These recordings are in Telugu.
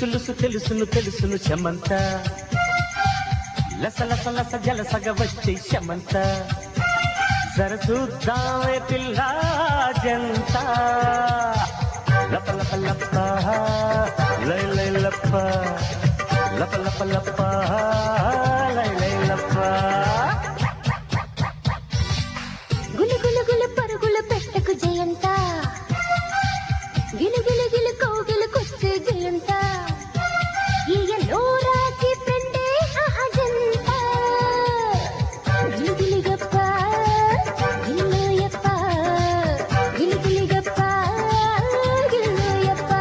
లుసు లుసు తెలుసును తెలుసును శమంత లస లస లస జలసగ వచ్చే శమంత జర చూద్దామే పిల్ల జంత లప లప లప్ప లై లై లప్ప లప లప లప్ప లై లై లప్ప గులు గులు గులు పరుగుల పెట్టకు జయంత గిలు గిలు గిలు కౌగిలు కొచ్చే జయంత ఈయలో రాకి పెండే ఆ అజంత గిలు గిలి గప్ప గిల్లు యప్ప గిలు గిలి గప్ప గిల్లు యప్ప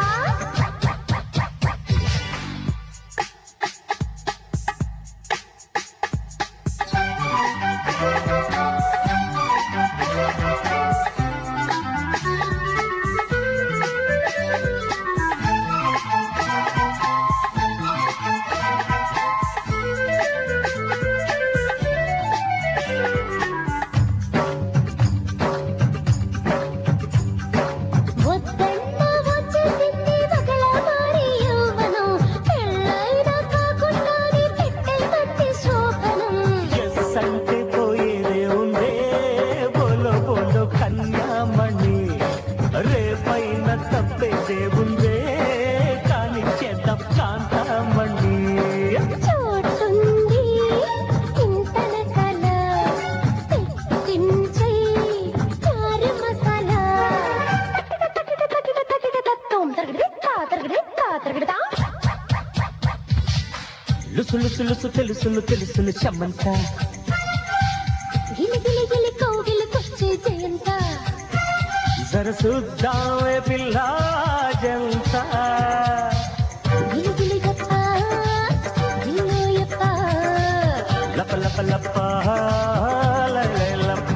వద్దన్న వచ్చేసింది ఒకల మారి యౌవనం పెళ్ళైన కాకుండానే పెట్టే మధ్య శోభనం ఎస్ అంటే పోయేదే ఉందే బోలో బోలో కన్యామణి రేపైన తప్పేదే ఉందే కాని చేద్దాం కాంతామణి చోటుంది ఇంతన కల పెట్టించై చారు మసాలా తోం తరగడి తా తరగడి తా తరగడి తా లుసు లుసు లుసు తెలుసును తెలుసును చమ్మంత గిలి గిలి గిలి కౌగిలి కొచ్చే జయంత జర చూద్దామే పిల్ల జంత గిలి గిలి గప్ప గిల్లు యప్ప లప లప లప లై లై లప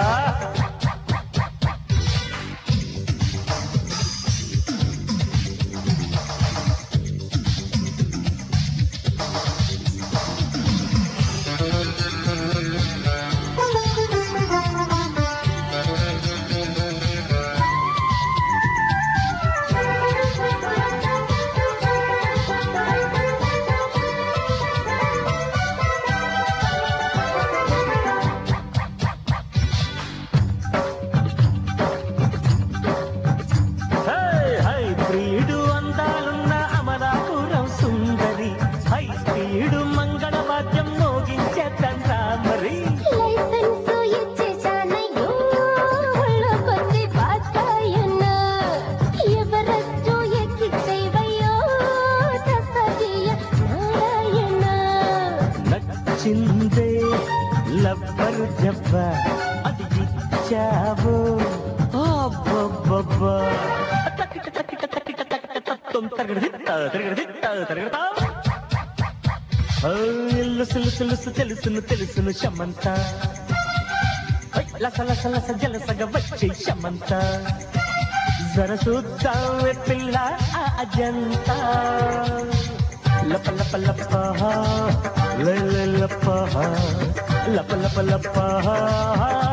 హై హై ప్రియుడు అందాలున్న అమలాపురం సుందరి హై ప్రియుడు మంగళవాద్యం మోగించేద్దా మరి లైసెన్స్ ఇచ్చేశానయ్యో ఒళ్ళో కొద్ది బాకాయన్న ఎవరచ్చో ఎక్కిచ్చేవయ్యో తప్పదియ నారాయణ నచ్చిందే లబ్బరు జబ్బ అది ఇచ్చావు అబ్బబ్బబ్బా. తకిట తకిట తకిట తకిట తత్తం తరగడదిత్త తరగడదిత్త తరగడతా. ఓ, ఇల్లుసు లుసు లుసు తెలుసును తెలుసును శమంత హై, లస లస లస జలసగ వచ్చే శమంత జర చూద్దామే పిల్ల ఆ అజంత లప లప లప లై లై లప లప లప లప